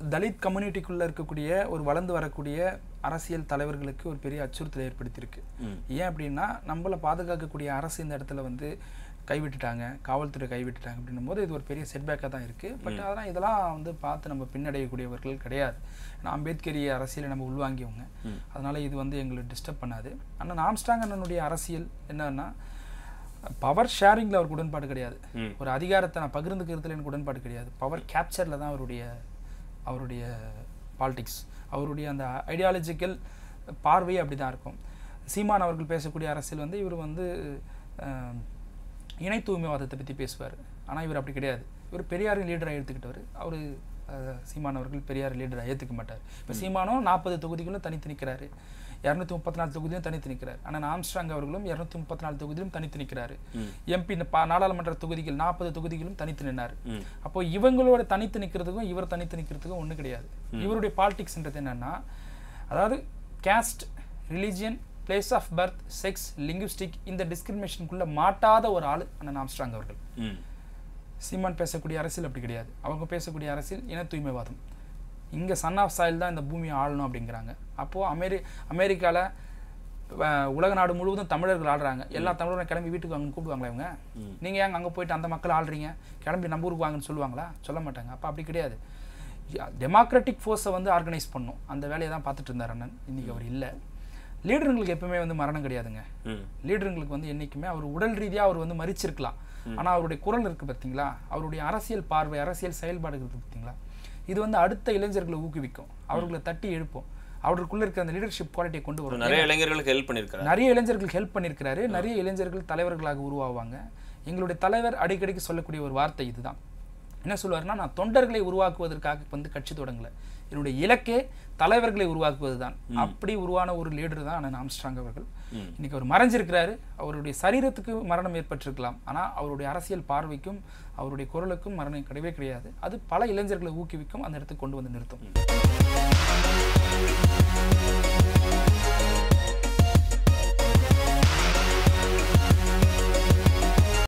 தலித் கம்யூனிட்டிக்குள்ள இருக்கக்கூடிய ஒரு வளர்ந்து வரக்கூடிய அரசியல் தலைவர்களுக்கு ஒரு பெரிய அச்சுறுத்தலை ஏற்படுத்தியிருக்கு ம். ஏன் அப்படின்னா நம்மளை பாதுகாக்கக்கூடிய அரசு இந்த இடத்துல வந்து கைவிட்டுட்டாங்க காவல்துறை கைவிட்டுட்டாங்க அப்படின்னும் போது இது ஒரு பெரிய செட்பேக்காக தான் இருக்குது பட் அதெல்லாம் இதெல்லாம் வந்து பார்த்து நம்ம பின்னடையக்கூடியவர்கள் கிடையாது ஏன்னா அம்பேத்கரிய அரசியலை நம்ம உள்வாங்கியவங்க அதனால இது வந்து எங்களை டிஸ்டர்ப் பண்ணாது ஆனால் ஆம்ஸ்டாங் அண்ணனுடைய அரசியல் என்னன்னா பவர் ஷேரிங்கில் அவருக்கு உடன்பாடு கிடையாது ம். ஒரு அதிகாரத்தை நான் பகிர்ந்துக்கிறதுல எனக்கு உடன்பாடு கிடையாது பவர் கேப்சரில் தான் அவருடைய அவருடைய பாலிடிக்ஸ் அவருடைய அந்த ஐடியாலஜிக்கல் பார்வையே அப்படி தான் இருக்கும் சீமான் அவர்கள் பேசக்கூடிய அரசியல் வந்து இவர் வந்து அஹ், இணை தூய்மைவாதத்தை பற்றி பேசுவார் ஆனால் இவர் அப்படி கிடையாது இவர் பெரியாரின் லீடராக எடுத்துக்கிட்டவர் அவர் சீமான் அவர்கள் பெரியார் லீடராக ஏற்றுக்க மாட்டார் இப்போ சீமானும் நாற்பது தொகுதிகளும் தனித்து நிற்கிறாரு இரநூத்தி முப்பத்தி நாலு தொகுதியிலும் தனித்து நிற்கிறார் ஆனால் ஆம்ஸ்ட்ராங் அவர்களும் இரநூத்தி முப்பத்தி நாலு தொகுதியிலும் தனித்து நிற்கிறாரு எம்பி நாடாளுமன்ற தொகுதிகள் நாற்பது தொகுதிகளும் தனித்து நின்னார் ம். அப்போ இவங்களோட தனித்து நிற்கிறதுக்கும் இவர் தனித்து நிற்கிறதுக்கும் ஒன்றும் கிடையாது இவருடைய பாலிடிக்ஸ்ன்றது என்னன்னா அதாவது caste religion place of birth sex linguistic இந்த டிஸ்கிரிமினேஷனுக்குள்ள மாட்டாத ஒரு ஆள் அண்ணன் ஆம்ஸ்ட்ராங் அவர்கள் ம் சீமான் பேசக்கூடிய அரசியல் அப்படி கிடையாது அவங்க பேசக்கூடிய அரசியல் இன தூய்மைவாதம் இங்கே சன் ஆஃப் சாயில் தான் இந்த பூமியை ஆளணும் அப்படிங்கிறாங்க அப்போது அமெரி அமெரிக்காவில் உலக நாடு முழுவதும் தமிழர்கள் ஆடுறாங்க எல்லா தமிழரும் கிளம்பி வீட்டுக்கு வாங்கன்னு கூப்பிடுவாங்களா இவங்க நீங்கள் ஏங்க அங்கே போயிட்டு அந்த மக்கள் ஆள்றீங்க கிளம்பி நம்ம ஊருக்கு வாங்கன்னு சொல்லுவாங்களா சொல்ல மாட்டாங்க அப்போ அப்படி கிடையாது டெமோக்ராட்டிக் ஃபோர்ஸை வந்து ஆர்கனைஸ் பண்ணும் அந்த வேலையை தான் பார்த்துட்டு இருந்தார் அண்ணன் இன்றைக்கி அவர் இல்லை லீடருங்களுக்கு எப்பவுமே வந்து மரணம் கிடையாதுங்க ம் லீடருங்களுக்கு வந்து என்றைக்குமே அவர் உடல் ரீதியாக அவர் வந்து மறிச்சிருக்கலாம் ஆனால் அவருடைய குரல் இருக்குது பார்த்தீங்களா அவருடைய அரசியல் பார்வை அரசியல் செயல்பாடுகள் இருக்குது பார்த்தீங்களா இது வந்து அடுத்த இளைஞர்களை ஊக்குவிக்கும் அவர்களை தட்டி எழுப்பும் அவருக்குள்ள இருக்கிற அந்த லீடர்ஷிப் குவாலிட்டியை கொண்டு வரும் நிறைய இளைஞர்களுக்கு ஹெல்ப் பண்ணியிருக்காரு நிறைய இளைஞர்களுக்கு ஹெல்ப் பண்ணியிருக்கிறாரு நிறைய இளைஞர்கள் தலைவர்களாக உருவாவாங்க எங்களுடைய தலைவர் அடிக்கடிக்கு சொல்லக்கூடிய ஒரு வார்த்தை இதுதான் என்ன சொல்லுவாருன்னா நான் தொண்டர்களை உருவாக்குவதற்காக வந்து கட்சி தொடங்கல என்னுடைய இலக்கே தலைவர்களை உருவாக்குவது தான் அப்படி உருவான ஒரு லீடர் தான் அண்ணன் ஆம்ஸ்ட்ராங் அவர்கள் இன்னைக்கு அவர் மறைஞ்சிருக்கிறாரு அவருடைய சரீரத்துக்கு மரணம் ஏற்பட்டிருக்கலாம் ஆனால் அவருடைய அரசியல் பார்வைக்கும் அவருடைய குரலுக்கும் மரணம் கிடையவே கிடையாது அது பல இளைஞர்களை ஊக்குவிக்கும் அந்த இடத்துக்கு கொண்டு வந்து நிறுத்தும்